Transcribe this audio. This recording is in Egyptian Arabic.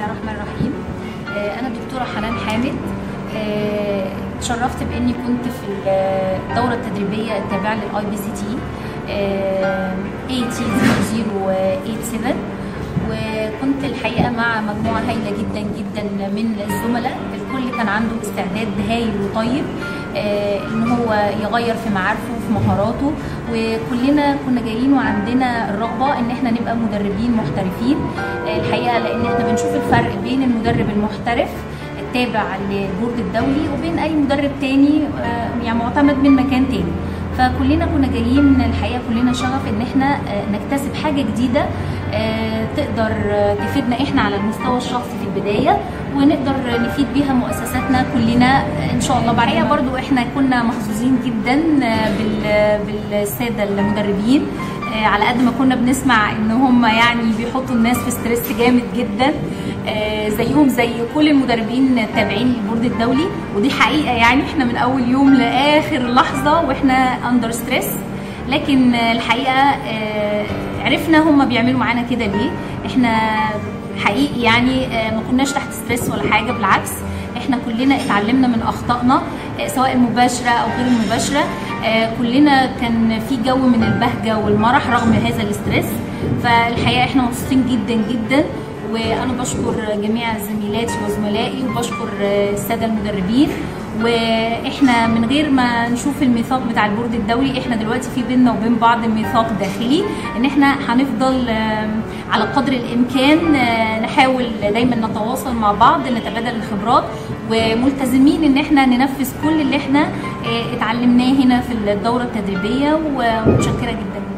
الرحمن الرحيم آه، انا دكتوره حنان حامد آه، اتشرفت باني كنت في الدوره التدريبيه التابعه للاي بي سي تي اي تي 0087 وكنت الحقيقه مع مجموعه هايله جدا جدا من الزملاء الكل كان عنده استعداد هايل وطيب آه، ان هو يغير في معارفه وفي مهاراته وكلنا كنا جايين وعندنا الرغبه ان احنا نبقى مدربين محترفين آه، الحقيقه لان احنا بنشوف الفرق بين المدرب المحترف التابع للبورد الدولي وبين اي مدرب تاني آه، يعني معتمد من مكان تاني فكلنا كنا جايين الحقيقه كلنا شغف ان احنا آه، نكتسب حاجه جديده آه، تقدر آه، تفيدنا احنا على المستوى الشخصي في البدايه ونقدر نفيد بيها مؤسساتنا كلنا آه، ان شاء الله بعدها برضو احنا كنا محظوظين جدا آه، بال- بالساده المدربين آه، على قد ما كنا بنسمع ان هم يعني بيحطوا الناس في ستريس جامد جدا آه، زيهم زي كل المدربين التابعين للبورد الدولي ودي حقيقه يعني احنا من اول يوم لاخر لحظه واحنا اندر ستريس لكن آه، الحقيقه آه، عرفنا هم بيعملوا معانا كده ليه احنا حقيقي يعني آه، ما كناش تحت ستريس ولا حاجه بالعكس احنا كلنا اتعلمنا من اخطائنا آه، سواء المباشره او غير المباشره آه، كلنا كان في جو من البهجه والمرح رغم هذا الاسترس فالحقيقه احنا مبسوطين جدا جدا وانا بشكر جميع زميلاتي وزملائي وبشكر آه، الساده المدربين واحنا من غير ما نشوف الميثاق بتاع البورد الدولي احنا دلوقتي في بيننا وبين بعض ميثاق داخلي ان احنا هنفضل آم، على قدر الامكان آه، نحاول دايما نتواصل مع بعض نتبادل الخبرات وملتزمين ان احنا ننفذ كل اللي احنا آه، اتعلمناه هنا في الدوره التدريبيه ومتشكره جدا